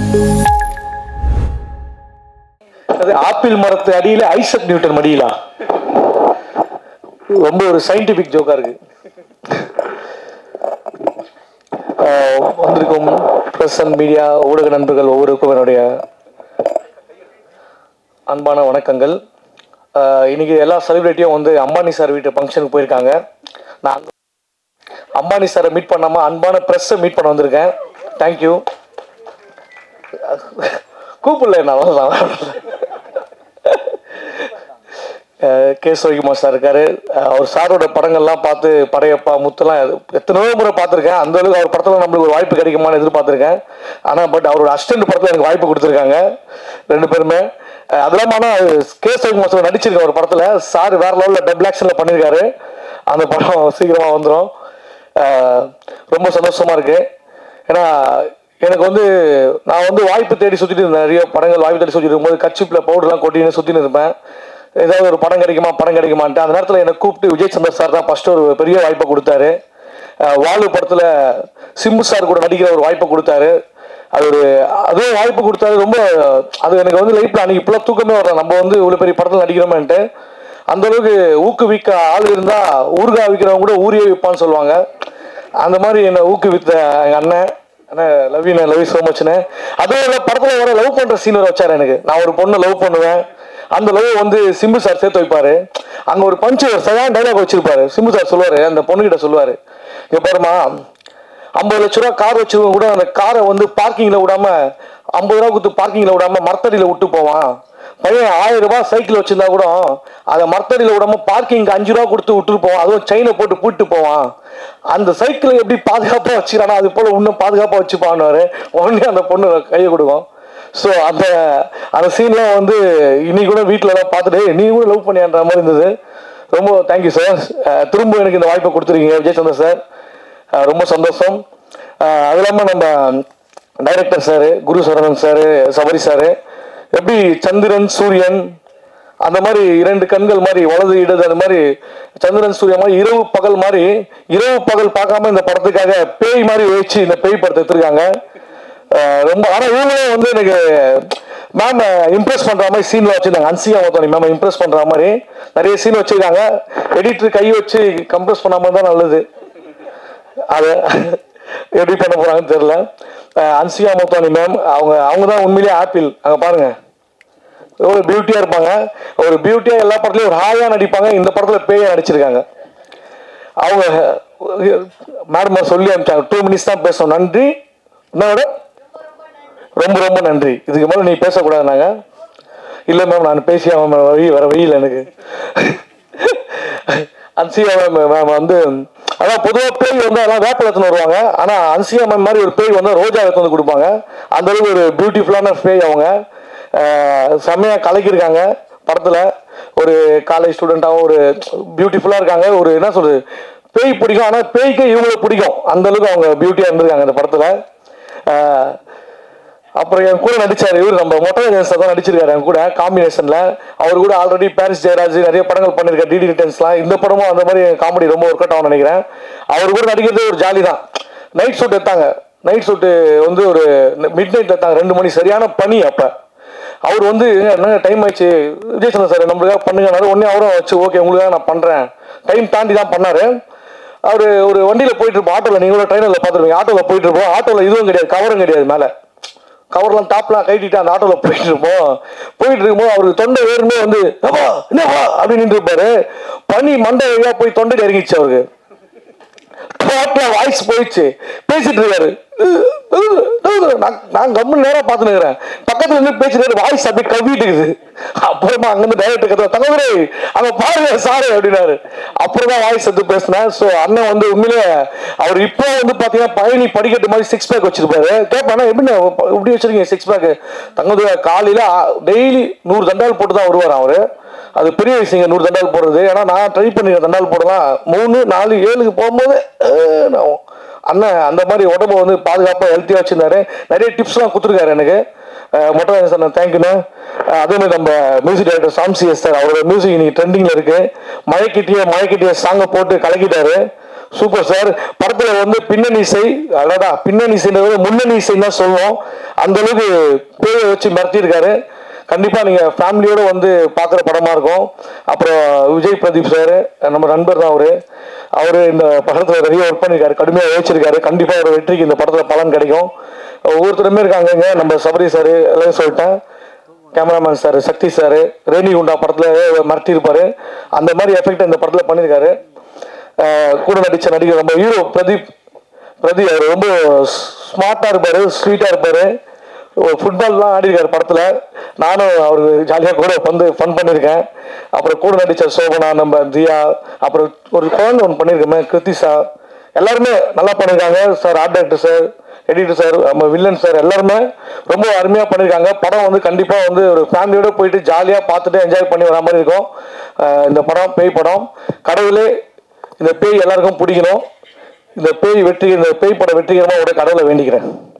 அது ஆப்பிள் மரத்து அடியில ஐசக் நியூட்டன் மடியிலா ரொம்ப ஒரு சயின்டிபிக் ஜோக்கா இருக்கு ஆஹ் வந்திருக்கும் பிரஸ் அண்ட் மீடியா ஊடக நண்பர்கள் ஒவ்வொருக்கும் என்னுடைய அன்பான வணக்கங்கள் ஆஹ் இன்னைக்கு எல்லா செலிபிரிட்டியும் வந்து அம்பானி சார் வீட்டு ஃபங்க்ஷனுக்கு போயிருக்காங்க நான் அங்க- அம்பானி சாரை மீட் பண்ணாம அன்பான ப்ரெஸ்ஸை மீட் பண்ண வந்திருக்கேன் தேங்க்யூ கூப்பிடல நான் வரலாம் அஹ் கே சிவகுமார் சார் இருக்காரு அஹ் அவர் சாரோட படங்கள்லாம் பார்த்து படையப்பா முத்துலாம் எத்தனையோ முறை பார்த்துருக்கேன் அந்த அளவுக்கு அவர் படத்தில் நம்மளுக்கு ஒரு வாய்ப்பு கிடைக்குமான்னு எதிர்பார்த்துருக்கேன் ஆனால் பட் அவரோட அசிஸ்டன்ட் படத்தில் எனக்கு வாய்ப்பு கொடுத்துருக்காங்க ரெண்டு பேருமே அஹ் அது இல்லாமல் ஆனால் கே சிவகுமார் சார் நடிச்சிருக்கேன் ஒரு படத்தில் சார் வேற லெவலில் டபுள் ஆக்ஷனில் பண்ணியிருக்காரு அந்த படம் சீக்கிரமாக வந்துடும் ரொம்ப சந்தோஷமா இருக்கு ஏன்னா எனக்கு வந்து நான் வந்து வாய்ப்பு தேடி சுற்றிட்டு இருந்தேன் நிறைய படங்கள் வாய்ப்பு தேடி சுற்றிட்டு இருக்கும்போது கட்சிப்பில் பவுடர்லாம் கொட்டின்னு சுற்றின்னு இருப்பேன் ஏதாவது ஒரு படம் கிடைக்குமா படம் கிடைக்குமான்ட்டு அந்த நேரத்தில் என்னை கூப்பிட்டு விஜய் சந்தர் சார் தான் ஃபர்ஸ்ட் ஒரு பெரிய வாய்ப்பை கொடுத்தாரு அஹ் வாலு படத்தில் சிம்பு சார் கூட நடிக்கிற ஒரு வாய்ப்பை கொடுத்தாரு அது ஒரு அதுவும் வாய்ப்பு கொடுத்தாரு ரொம்ப அது எனக்கு வந்து லைஃப்பில் அன்னைக்கு இப்பெல்லாம் தூக்கமே வரல நம்ம வந்து இவ்வளோ பெரிய படத்தில் நடிக்கிறோமேன்ட்டு அந்த அளவுக்கு ஊக்குவிக்க ஆள் இருந்தா ஊறுகாய் விற்கிறவங்க கூட ஊரே விற்பான்னு சொல்லுவாங்க அந்த மாதிரி என்னை ஊக்குவித்த எங்க அண்ணன் அண்ணன் லவ் யூ லவ் ஸோ மச்னு அதுவும் இல்லை படத்தில் வர லவ் பண்ணுற சீன் வச்சார் எனக்கு நான் ஒரு பொண்ணை லவ் பண்ணுவேன் அந்த லவ் வந்து சிம்பு சார் சேர்த்து வைப்பாரு அங்கே ஒரு பஞ்சு ஒரு சரியான டைலாக் வச்சிருப்பாரு சிம்பு சார் சொல்லுவாரு அந்த பொண்ணுகிட்ட சொல்லுவாரு இங்க பாருமா ஐம்பது லட்ச ரூபா கார் வச்சிருக்கவங்க கூட அந்த காரை வந்து பார்க்கிங்ல விடாம ஐம்பது ரூபா கொடுத்து பார்க்கிங்ல விடாம மரத்தடியில விட்டு போவான் பையன் ஆயிரம் ரூபாய் சைக்கிள் வச்சிருந்தா கூட அதை மரத்தடியில விடாம பார்க்கிங்க்கு அஞ்சு ரூபா கொடுத்து விட்டுட்டு போவான் அதுவும் செயினை போட்டு பூட்டு போவான் அந்த சைக்கிளை எப்படி பாதுகாப்பா வச்சுக்கிறானா அது போல இன்னும் பாதுகாப்பா வச்சுப்பான்னு உடனே அந்த பொண்ணு கையை கொடுக்கும் ஸோ அந்த அந்த சீன்லாம் வந்து இன்னைக்கு கூட வீட்டில் எல்லாம் பார்த்துட்டு நீ கூட லவ் பண்ணியான்ற மாதிரி இருந்தது ரொம்ப தேங்க்யூ சார் திரும்ப எனக்கு இந்த வாய்ப்பை கொடுத்துருக்கீங்க விஜய் சந்தர் சார் அஹ் ரொம்ப சந்தோஷம் அஹ் அது இல்லாமல் நம்ம director sir Guru Saravanan sir Sabari sir எப்படி சந்திரன் சூரியன் அந்த மாதிரி இரண்டு கண்கள் மாதிரி வலது இடது அந்த மாதிரி சந்திரன் சூரியன் மாதிரி இரவு பகல் மாதிரி இரவு பகல் பார்க்காம இந்த படத்துக்காக பேய் மாதிரி வச்சு இந்த பேய் படத்தை எடுத்திருக்காங்க அஹ் ரொம்ப ஆனா இவங்களும் வந்து எனக்கு மேம் இம்ப்ரெஸ் பண்ற மாதிரி சீன்ல வச்சிருந்தாங்க அன்சியா மொத்தம் மேம் இம்ப்ரெஸ் பண்ற மாதிரி நிறைய சீன் வச்சிருக்காங்க எடிட்டர் கை வச்சு கம்ப்ரெஸ் பண்ணாம தான் நல்லது அதை எப்படி பண்ண போறாங்கன்னு தெரியல அஹ் அன்சியா மோத்தானி மேம் அவங்க அவங்க தான் உண்மையிலேயே ஆப்பிள் அங்க பாருங்க எவ்வளவு பியூட்டியா இருப்பாங்க ஒரு பியூட்டியா எல்லா படத்துலயும் ஒரு ஹாயா நடிப்பாங்க இந்த படத்துல பேயா நடிச்சிருக்காங்க அவங்க மேடம் சொல்லி அனுப்பிச்சாங்க டூ மினிட்ஸ் தான் பேசணும் நன்றி என்னோட ரொம்ப ரொம்ப நன்றி இதுக்கு மேல நீ பேசக்கூடாது நாங்க இல்ல மேம் நான் பேசி அவன் வழி வர வழியில் எனக்கு அன்சியா மேம் மேம் வந்து அதான் பொதுவாக பேய் வந்து அதெல்லாம் வேப்பில எடுத்துன்னு வருவாங்க ஆனால் அன்சியா மேம் மாதிரி ஒரு பேய் வந்து ரோஜா எடுத்து வந்து கொடுப்பாங்க அந்த அளவுக்கு ஒரு பியூட்டிஃபுல்லான பேய் அவங்க அஹ் செம்மையா கலக்கியிருக்காங்க படத்தில் ஒரு காலேஜ் ஸ்டூடெண்ட்டாகவும் ஒரு பியூட்டிஃபுல்லாக இருக்காங்க ஒரு என்ன சொல்றது பேய் பிடிக்கும் ஆனால் பேய்க்கு இவங்களை பிடிக்கும் அந்த அளவுக்கு அவங்க பியூட்டியாக இருந்திருக்காங்க இந்த படத்தில் அப்புறம் என் கூட நடிச்சாரு இவர் நம்ம மொட்டை ஜெயசன் தான் நடிச்சிருக்காரு என் கூட காம்பினேஷன்ல அவர் கூட ஆல்ரெடி பாரிஸ் ஜெயராஜ் நிறைய படங்கள் பண்ணிருக்காரு டிடி ரிட்டர்ன்ஸ்லாம் இந்த படமும் அந்த மாதிரி காமெடி ரொம்ப ஒர்க் அவுட் ஆகும் நினைக்கிறேன் அவர் கூட நடிக்கிறது ஒரு ஜாலி தான் நைட் ஷூட் எடுத்தாங்க நைட் ஷூட்டு வந்து ஒரு மிட் நைட் எடுத்தாங்க ரெண்டு மணி சரியான பனி அப்ப அவர் வந்து என்ன டைம் ஆயிடுச்சு விஜயசந்திரன் சார் நம்மளுக்காக பண்ணுங்கனாரு உடனே அவரும் வச்சு ஓகே உங்களுக்காக நான் பண்றேன் டைம் தாண்டி தான் பண்ணாரு அவர் ஒரு வண்டியில போயிட்டு இருப்போம் ஆட்டோல நீங்களும் ட்ரெயினில் பார்த்துருப்பீங்க ஆட்டோல போயிட்டு இருப்போம் ஆட்டோல இதுவும் கிடையாது கவரும் கிடையாது மேலே கவர்லாம் டாப்லாம் கட்டிட்டு அந்த ஆட்டோல போயிட்டு இருப்போம் போயிட்டு இருக்கும்போது அவருக்கு தொண்டை வேறுமே வந்து அப்பா என்னப்பா அப்படின்னு நின்று இருப்பாரு பனி மண்டை வழியா போய் தொண்டை இறங்கிச்சு அவருக்கு டோட்டலா வாய்ஸ் போயிடுச்சு பேசிட்டு இருக்காரு நான் நான் கம்மு நேரம் பார்த்துனுக்கிறேன் பக்கத்துல இருந்து பேசிட்டு வாய்ஸ் அப்படியே கவிட்டு இருக்குது அப்புறமா அங்கிருந்து டைரக்டர் கதை தங்கதுரை அங்க பாருங்க சாரு அப்படின்னாரு அப்புறம் தான் வாய்ஸ் எடுத்து பேசினேன் ஸோ அண்ணன் வந்து உண்மையிலே அவர் இப்போ வந்து பாத்தீங்கன்னா பழனி படிக்கட்டு மாதிரி சிக்ஸ் பேக் வச்சிருப்பாரு கேட்பானா எப்படி இப்படி வச்சிருக்கீங்க சிக்ஸ் பேக் தங்கதுரை காலையில டெய்லி நூறு தண்டால் போட்டு தான் வருவார் அவரு அது பெரிய விஷயங்க நூறு தண்டால் போடுறது ஏன்னா நான் ட்ரை பண்ணிருக்கேன் தண்டால் போடலாம் மூணு நாலு ஏழுக்கு போகும்போது அஹ், நான் அண்ணன் அந்த மாதிரி உடம்ப வந்து பாதுகாப்பாக ஹெல்த்தியாக வச்சிருந்தாரு நிறைய டிப்ஸ்லாம் கொடுத்துருக்காரு எனக்கு அஹ், மொட்டை சார் நான் தேங்க்யூண்ணே அதே மாதிரி நம்ம music director Sam C S sir அவரோட மியூசிக் இன்னைக்கு ட்ரெண்டிங்கில் இருக்கு மழைக்கிட்டிய மழைக்கிட்டிய சாங்கை போட்டு கலக்கிட்டாரு சூப்பர் சார் படத்துல வந்து பின்னணி இசை அடடா பின்னணி இசைன்றது முன்னணி இசைன்னு தான் சொல்லுவோம் அந்த அளவுக்கு பேரை வச்சு மிரட்டியிருக்காரு கண்டிப்பா நீங்க ஃபேமிலியோட வந்து பார்க்குற படமா இருக்கும் அப்புறம் விஜய் பிரதீப் சார் நம்ம நண்பர் தான் அவரு அவரு இந்த படத்துல நிறைய ஒர்க் பண்ணியிருக்காரு கடுமையாக உழைச்சிருக்காரு கண்டிப்பா ஒரு வெற்றிக்கு இந்த படத்துல பலன் கிடைக்கும் ஒவ்வொருத்தருமே இருக்காங்க இங்க நம்ம சபரி சார் எல்லாம் சொல்லிட்டேன் cameraman sir Sakthi sir Renigunta படத்தில் மிரட்டியிருப்பாரு அந்த மாதிரி எஃபெக்ட் இந்த படத்தில் பண்ணியிருக்காரு அஹ் கூட நடித்த நடிகர் நம்ம ஹீரோ பிரதீப் பிரதீப் அவர் ரொம்ப ஸ்மார்ட்டாக இருப்பார் ஸ்வீட்டாக இருப்பார் ஃபுட்பால்லாம் ஆடிருக்காரு படத்தில் நானும் அவர் ஜாலியாக கூட வந்து ஃபன் பண்ணியிருக்கேன் அப்புறம் கூட நடித்த சோபனா நம்ம தியா அப்புறம் ஒரு குழந்தை ஒன்று பண்ணியிருக்கோமே கிருத்திஷா எல்லாருமே நல்லா பண்ணியிருக்காங்க sir art director sir editor sir நம்ம வில்லன் சார் எல்லாருமே ரொம்ப அருமையாக பண்ணியிருக்காங்க படம் வந்து கண்டிப்பாக வந்து ஒரு ஃபேமிலியோட போயிட்டு ஜாலியாக பார்த்துட்டு என்ஜாய் பண்ணி வர மாதிரி இருக்கும் அஹ் இந்த படம் பேய் படம் கடவுளே இந்த பேய் எல்லாருக்கும் பிடிக்கணும் இந்த பேய் வெற்றி இந்த பேய் படம் வெற்றிகரமாக ஒரு கடவுளை வேண்டிக்கிறேன்